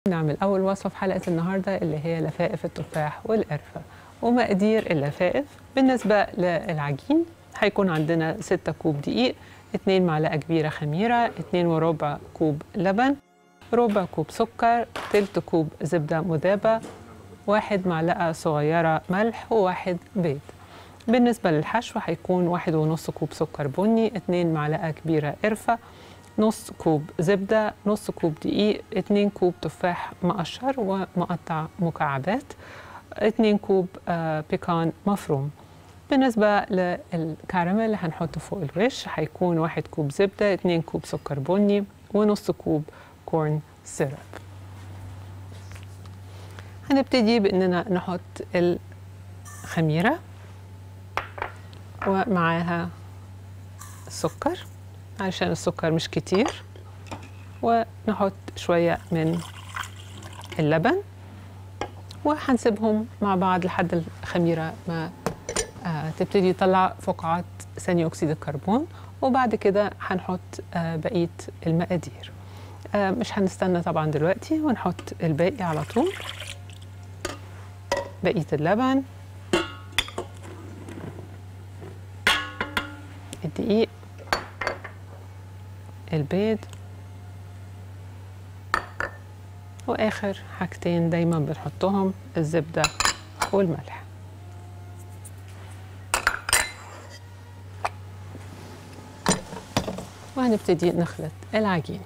نعمل أول وصفة في حلقة النهاردة اللي هي لفائف التفاح والقرفة ومقادير اللفائف بالنسبة للعجين هيكون عندنا 6 كوب دقيق 2 معلقة كبيرة خميرة 2 وربع كوب لبن ربع كوب سكر تلت كوب زبدة مذابة واحد معلقة صغيرة ملح وواحد بيض بالنسبة للحشو هيكون واحد ونص كوب سكر بني اتنين معلقة كبيرة قرفة نص كوب زبدة نص كوب دقيق اتنين كوب تفاح مقشر ومقطع مكعبات اتنين كوب آه بيكان مفروم بالنسبة للكراميل اللي هنحطه فوق الوش هيكون واحد كوب زبدة اتنين كوب سكر بني ونص كوب كورن سيرب هنبتدي بإننا نحط الخميرة ومعاها السكر علشان السكر مش كتير ونحط شوية من اللبن وهنسيبهم مع بعض لحد الخميرة ما آه تبتدي تطلع فقاعات ثاني أكسيد الكربون وبعد كده هنحط آه بقية المقادير آه مش هنستنى طبعا دلوقتي ونحط الباقي على طول بقية اللبن الدقيق البيض واخر حاجتين دايما بنحطهم الزبده والملح وهنبتدي نخلط العجين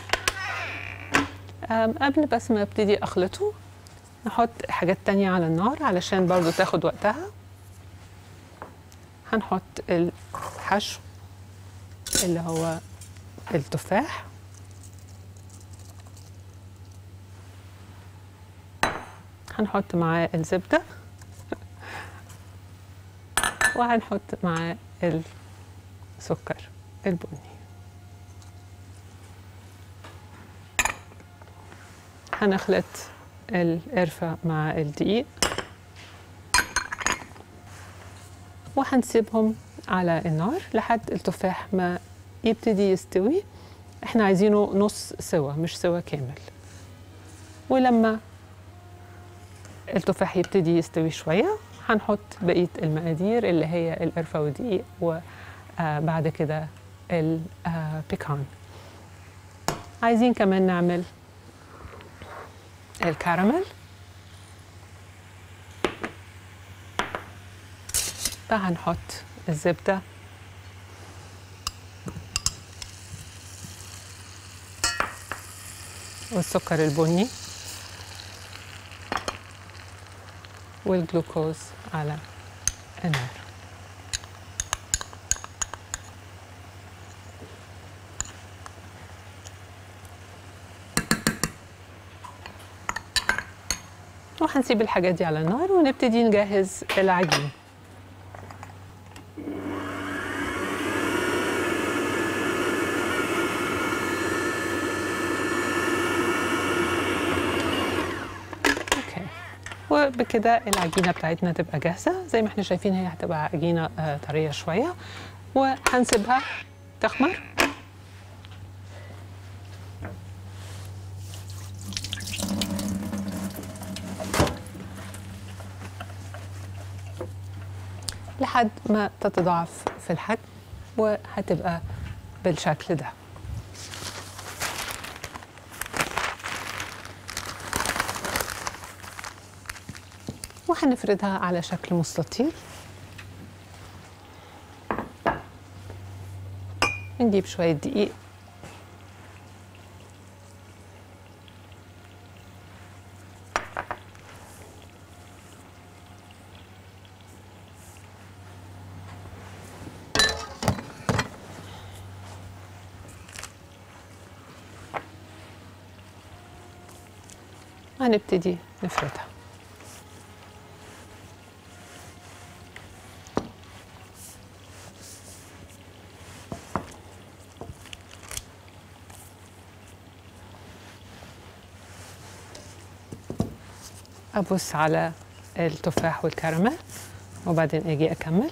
قبل بس ما ابتدي اخلطه نحط حاجات تانية على النار علشان برضو تاخد وقتها هنحط الحشو اللي هو التفاح هنحط معاه الزبدة وهنحط معاه السكر البني هنخلط القرفة مع الدقيق وهنسيبهم على النار لحد التفاح ما يبتدي يستوي احنا عايزينه نص سوا مش سوا كامل ولما التفاح يبتدي يستوي شوية هنحط بقية المقادير اللي هي القرفة والدقيق وبعد كده البيكان عايزين كمان نعمل الكراميل فهنحط الزبده والسكر البني والجلوكوز على النار وهنسيب الحاجات دي على النار ونبتدي نجهز العجين وبكده العجينه بتاعتنا تبقى جاهزه زي ما احنا شايفين هي هتبقى عجينه آه طريه شويه وهنسيبها تخمر لحد ما تتضاعف في الحجم وهتبقى بالشكل ده وهنفردها على شكل مستطيل نجيب شوية دقيق هنبتدي نفردها ابص على التفاح والكراميل وبعدين اجي اكمل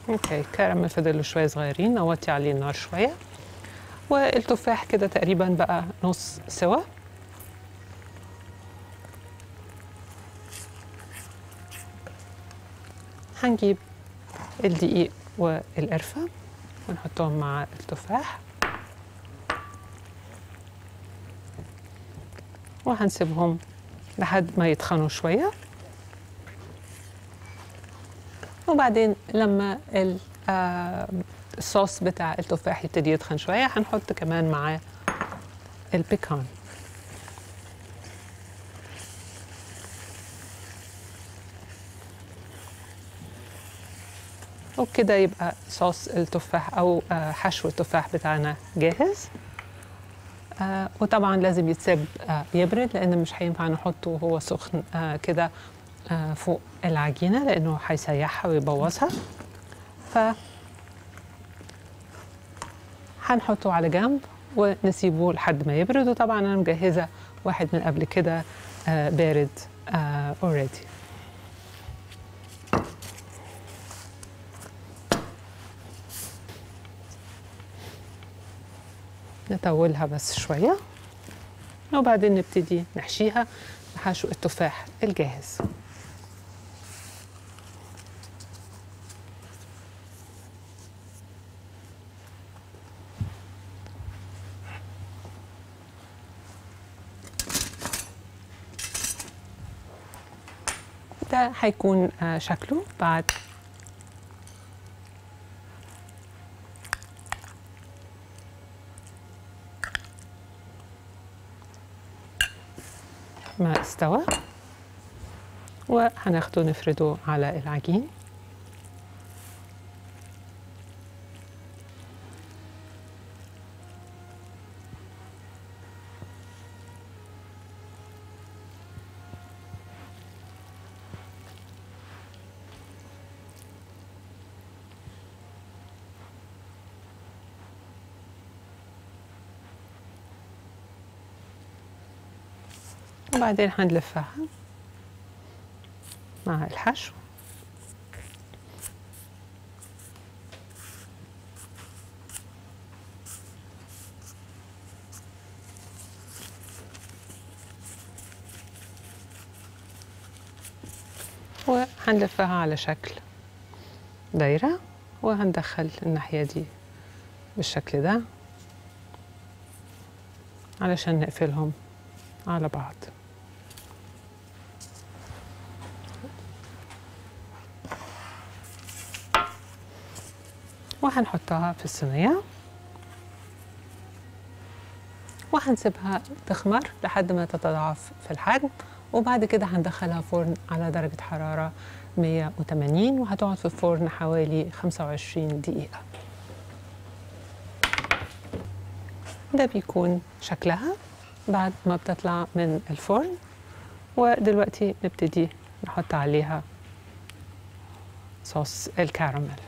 اوكي كراميل فضل له شويه صغيرين نوطي عليه النار شويه والتفاح كده تقريبا بقى نص سوا هنجيب الدقيق والقرفة ونحطهم مع التفاح وهنسيبهم لحد ما يتخنوا شوية وبعدين لما ال- آه، الصوص بتاع التفاح يبتدي يتخن شوية هنحط كمان معاه البيكان وبكده يبقى صوص التفاح او آه، حشو التفاح بتاعنا جاهز آه، وطبعا لازم يتساب آه، يبرد لان مش هينفع نحطه وهو سخن آه، كده آه، فوق العجينه لانه هيسيحها ويبوظها ف هنحطه على جنب ونسيبه لحد ما يبرد وطبعا انا مجهزه واحد من قبل كده آه، بارد اوريدي نطولها بس شوية وبعدين نبتدي نحشيها بحشو التفاح الجاهز ده هيكون آه، شكله بعد ما استوى وهناخده نفرده على العجين وبعدين هنلفها مع الحشو وهنلفها على شكل دايرة وهندخل الناحية دي بالشكل ده علشان نقفلهم على بعض وهنحطها في الصينية وهنسيبها تخمر لحد ما تتضاعف في الحجم وبعد كده هندخلها فرن على درجة حرارة 180 وهتقعد في الفرن حوالي 25 دقيقة ده بيكون شكلها بعد ما بتطلع من الفرن ودلوقتي نبتدي نحط عليها صوص الكراميل